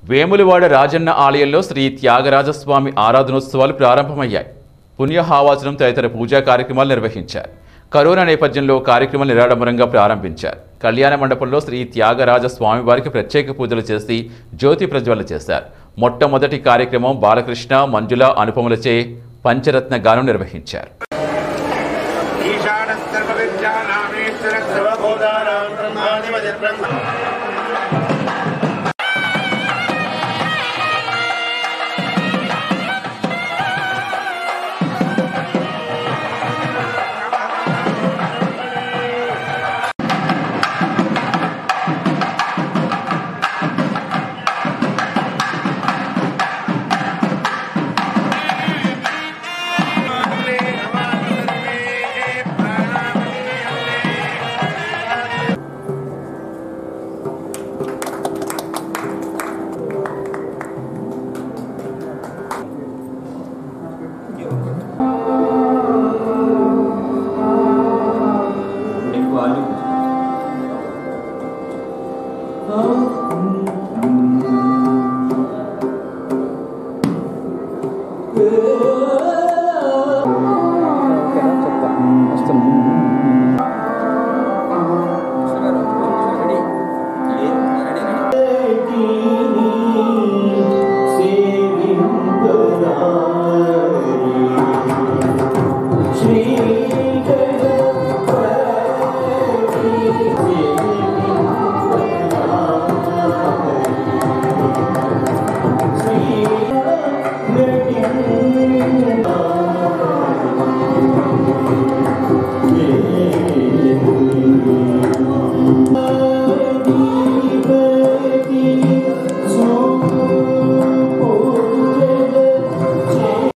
వేములవాడ రాజన్న ఆలయంలో శ్రీ త్యాగరాజస్వామి ఆరాధనోత్సవాలు ప్రారంభమయ్యాయి పుణ్యహావాచనం తదితర పూజా కార్యక్రమాలు నిర్వహించారు కరోనా నేపథ్యంలో కార్యక్రమాలు నిరాడంబరంగా ప్రారంభించారు కళ్యాణ మండపంలో శ్రీ త్యాగరాజ స్వామివారికి ప్రత్యేక పూజలు చేసి జ్యోతి ప్రజ్వలన చేశారు మొట్టమొదటి కార్యక్రమం బాలకృష్ణ మంజుల అనుపములచే పంచరత్న గానం నిర్వహించారు ఈశానస్తర్వవిద్యానామేశ్వర సర్వభూతానాం బ్రహ్మాధిపతి బ్రహ్మ